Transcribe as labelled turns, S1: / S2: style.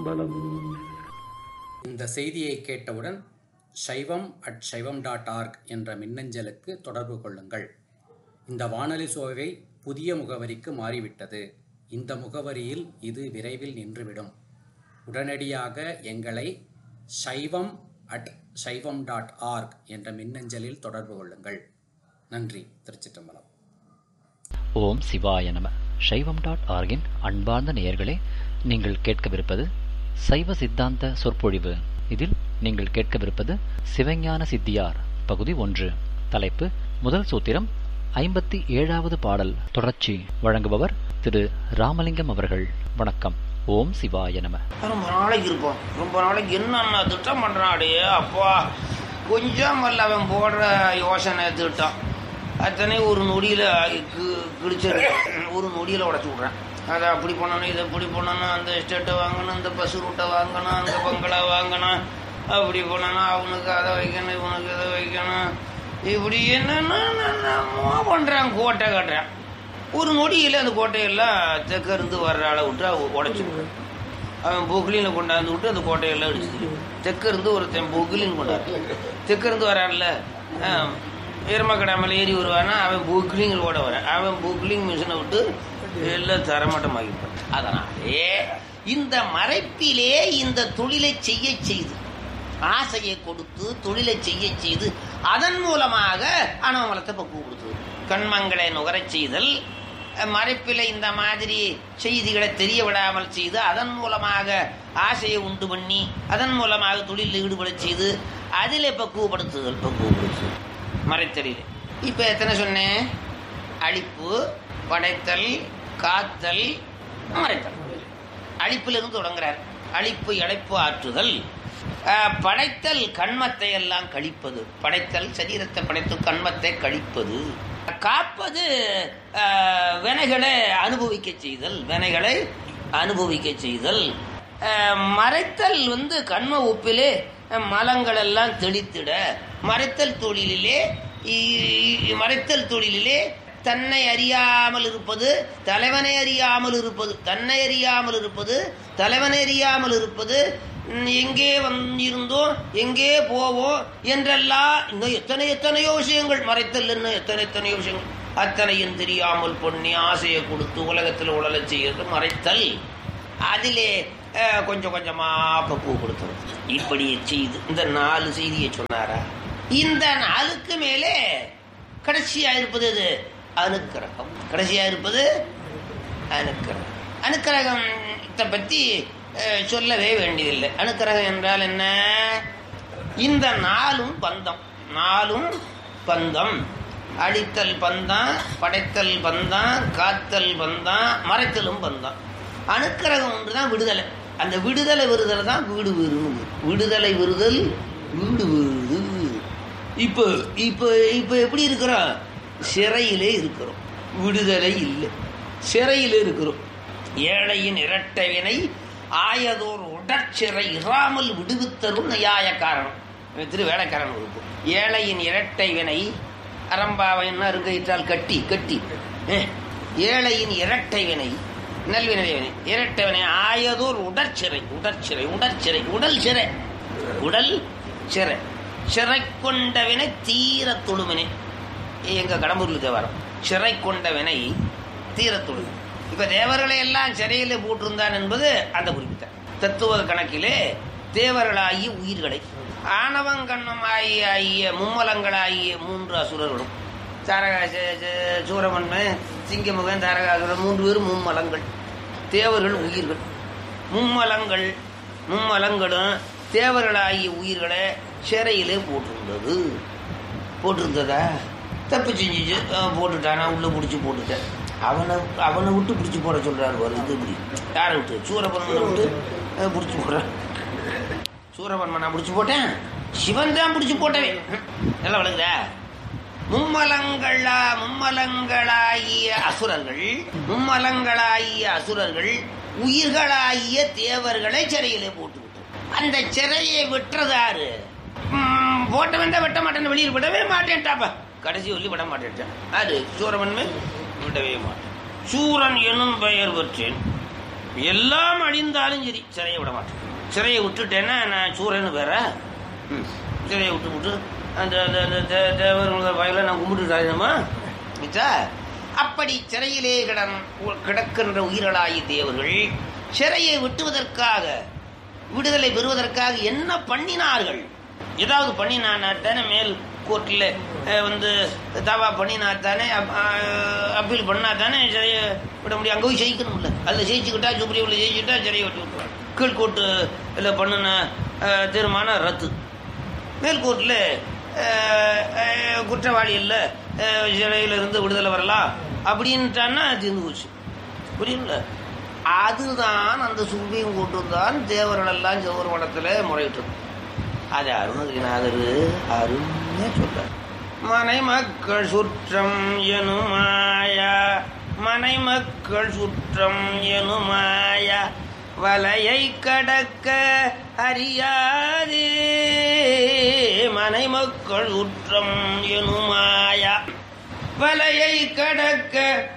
S1: திருச்சிற்றம்பலம்
S2: இந்த செய்தியை கேட்டவுடன் சைவம் அட் சைவம் டாட் ஆர்க் என்ற மின்னஞ்சலுக்கு தொடர்பு கொள்ளுங்கள் இந்த வானொலி சோவை புதிய முகவரிக்கு மாறிவிட்டது இந்த முகவரியில் இது விரைவில் நின்றுவிடும் உடனடியாக எங்களை சைவம் அட் சைவம் டாட் ஆர்க் என்ற மின்னஞ்சலில் தொடர்பு கொள்ளுங்கள் நன்றி திருச்சிற்றம்பலம்
S3: ஓம் சிவாய நம சைவம் டாட் ஆர்கின் அன்பார்ந்த நேயர்களே நீங்கள் கேட்கவிருப்பது சைவ சித்தாந்த சொற்பொழிவு இதில் நீங்கள் கேட்கவிருப்பது சிவஞான சித்தியார் பகுதி ஒன்று தலைப்பு முதல் சூத்திரம் ஐம்பத்தி ஏழாவது பாடல் தொடர்ச்சி வழங்குபவர் திரு ராமலிங்கம் அவர்கள் வணக்கம் ஓம் சிவாய நம
S4: ரொம்ப நாளைக்கு இருப்போம் ரொம்ப நாளைக்கு என்னென்ன திட்டம் பண்றாடே அப்பா கொஞ்சம் அல்ல அவன் போடுற யோசனை திட்டம் அத்தனை ஒரு நொடியில கி- கிழிச்சிரு ஒரு நொடியில உடச்சு விட்றேன் அதை அப்படி பண்ணணும் இதை இப்படி பண்ணணும் அந்த எஸ்டேட்டை வாங்கணும் இந்த பஸ் ரூட்டை வாங்கணும் அந்த பங்களா வாங்கணும் அப்படி பண்ணணும் அவனுக்கு அதை வைக்கணும் இவனுக்கு இதை வைக்கணும் இப்படி என்னென்னமோ பண்றான் கோட்டை கட்டுறான் ஒரு நொடியில் அந்த கோட்டையெல்லாம் தெற்க இருந்து வர்ற ஆளை விட்டு உடச்சி அவன் பொக்லினை கொண்டாந்து விட்டு அந்த கோட்டையெல்லாம் அடிச்சு தெற்க இருந்து ஒருத்தன் பொக்லின் கொண்டாரு தெற்க இருந்து வரான்ல எருமக்கடை மேலே ஏறி வருவானா அவன் பொக்லிங்கில் ஓட வரான் அவன் பொக்லிங் மிஷினை விட்டு எல்லாம் தரமட்டமாகிப்பான் அதனாலே இந்த மறைப்பிலே இந்த தொழிலை செய்ய செய்து ஆசையை கொடுத்து தொழிலை செய்ய செய்து அதன் மூலமாக அனவமலத்தை பக்குவப்படுத்துவது கண்மங்களை நுகரச் செய்தல் மறைப்பில் இந்த மாதிரி செய்திகளை தெரிய விடாமல் செய்து அதன் மூலமாக ஆசையை உண்டு பண்ணி அதன் மூலமாக தொழிலில் ஈடுபடச் செய்து அதில் பக்குவப்படுத்துதல் பக்குவப்படுத்துதல் மறைத்தலில் இப்போ எத்தனை சொன்னேன் அழிப்பு படைத்தல் காத்தல் மறைத்தல் அழிப்பிலிருந்து தொடங்குறார் அழிப்பு இழைப்பு ஆற்றுதல் அஹ், படைத்தல் கண்மத்தை எல்லாம் கழிப்பது படைத்தல் சரீரத்தை படைத்து கண்மத்தை கழிப்பது காப்பது அஹ், வினைகளை அனுபவிக்க செய்தல் வினைகளை அனுபவிக்க செய்தல் அஹ், மறைத்தல் வந்து கண்ம உப்பிலே அஹ், மலங்கள் எல்லாம் தெளித்திட மறைத்தல் தொழிலிலே இ- இ- மறைத்தல் தொழிலிலே தன்னை அறியாமல் இருப்பது தலைவனை அறியாமல் இருப்பது தன்னை அறியாமல் இருப்பது தலைவனை அறியாமல் இருப்பது ம், எங்கே வந்திருந்தோம் எங்கே போவோம் என்றெல்லாம் இன்னும் எத்தனை எத்தனையோ விஷயங்கள் மறைத்தல் என்ன எத்தனை எத்தனையோ விஷயங்கள் அத்தனையும் தெரியாமல் பொண்ணி ஆசையை கொடுத்து உலகத்தில் உழலச் செய்யறது மறைத்தல் அதிலே அஹ், கொஞ்சம் கொஞ்சமா பக்குவப்படுத்துறது இப்படி செய்து இந்த நாலு செய்தியை சொன்னாரா இந்த நாளுக்கு மேலே கடைசியா இருப்பது எது அனுக்கிரகம் கடைசியா இருப்பது அனுக்கிரகம் அனுக்கிரகத்தை பத்தி அஹ், சொல்லவே வேண்டியதில்லை அனுக்கிரகம் என்றால் என்ன இந்த நாளும் பந்தம் நாளும் பந்தம் அடித்தல் பந்தம் படைத்தல் பந்தம் காத்தல் பந்தம் மறைத்தலும் பந்தம் அனுக்கிரகம் ஒன்றுதான் விடுதலை அந்த விடுதலை விருதலை தான் வீடு வீடுன்னு விடுதலை விருதல் வீடு வீடு இப்போ இப்போ இப்போ எப்படி இருக்கிறோம் சிறையிலே இருக்கிறோம் விடுதலை இல்லை சிறையிலே இருக்கிறோம் ஏழையின் இரட்டை வினை ஆயதோர் உடற்சிறை இராமல் விடுவித்தரும் நியாய காரணம் இவன் திரு வேலைக்காரன் இருக்கும் ஏழையின் இரட்டை வினை அரம்பாவைன்னா இருக்கையிட்டால் கட்டி கட்டி அஹ், ஏழையின் இரட்டை வினை நல்வினை வினை இரட்டை வினை ஆயதோர் உடற்சிறை உடற்சிறை உடற்சிறை உடல் சிறை உடல் சிறை சிறை கொண்டவினை தீர தொழுமினை எங்க கடம்பூர்ல தேவாரம் சிறை கொண்டவினை தீர தொழுமினை இப்ப தேவர்களை எல்லாம் சிறையிலே போட்டிருந்தான் என்பது அந்த குறிப்பிட்ட தத்துவ கணக்கிலே தேவர்களாகிய உயிர்களை ஆணவங்கண்ணமாகிய ஆகிய மும்மலங்களாகிய மூன்று அசுரர்களும் தாரகா ச- ச- சூரமன்மன் சிங்கமுகன் தாரகாசுரன் மூன்று பேரும் மும்மலங்கள் தேவர்கள் உயிர்கள் மும்மலங்கள் மும்மலங்களும் தேவர்களாகிய உயிர்களை சிறையிலே போட்டிருந்தது போட்டிருந்ததா தப்பு செஞ்சுச்சு அஹ் போட்டுட்டானா உள்ள பிடிச்சி போட்டுட்டேன் அவனை அவனை விட்டு பிடிச்சி போட சொல்றாரு பாரு இது இப்படி யாரை விட்டு சூரபன்மனை விட்டு அஹ், பிடிச்சி போடுறான் சூரபன்மனை பிடிச்சி போட்டேன் சிவன் தான் பிடிச்சி போட்டவே நல்லா விளங்குதா மும்மலங்களா மும்மலங்களாகிய அசுரர்கள் மும்மலங்களாகிய அசுரர்கள் உயிர்களாகிய தேவர்களை சிறையிலே போட்டு விட்டு அந்த சிறையை விட்டுறதாரு ம், போட்டவன் தான் வெட்ட மாட்டேன் வெளியில் விடவே மாட்டேன்ட்டாப்பா கடைசி சொல்லி விட மாட்டேன்ட்டான் அது சூரவன்மை விடவே மாட்டேன் சூரன் எனும் பெயர் பெற்றேன் எல்லாம் அழிந்தாலும் சரி சிறையை விட மாட்டேன் சிறையை விட்டுட்டேன்னா நான் சூரன்னு வேற ம். சிறையை விட்டு விட்டு அந்த அந்த அந்த தே- தேவர் வாயில நான் கும்பிட்டு சாயணுமா மிச்சா அப்படி சிறையிலே கிடன் கிடக்கின்ற உயிர்களாகி தேவர்கள் சிறையை விட்டுவதற்காக விடுதலை பெறுவதற்காக என்ன பண்ணினார்கள் ஏதாவது பண்ணினாத்தானே மேல் கோர்ட்டில் வந்து தாவா பண்ணினாத்தானே அப்- அஹ், அப்பீல் பண்ணாதானே சிறையை விட முடியும் அங்கே போய் ஜெயிக்கணும்ல அதில் ஜெயிச்சுக்கிட்டா சுப்ரீமில் ஜெயிச்சுக்கிட்டா சிறையை விட்டு விட்டுருவாங்க கீழ்கோர்ட்டு இல்லை பண்ணின அஹ், தீர்மானம் ரத்து மேல்கோர்ட்டில் குற்றவாளி இல்லை சிறையில் இருந்து விடுதலை வரலாம் அப்படின்ட்டான்னா தீர்ந்து போச்சு புரியுங்கள அதுதான் அந்த சுப்ரீம் கோர்ட்டு தான் தேவர்களெல்லாம் செவ்வொரு மடத்தில் முறையிட்டது அது அருணகிரிநாதர் அருமையா சொல்றார் மனை மக்கள் சுற்றம் எனுமாயா மனை மக்கள் சுற்றம் எனுமாயா வலையை கடக்க அறியாதே மனை மக்கள் சுற்றம் எனுமாயா வலையை கடக்க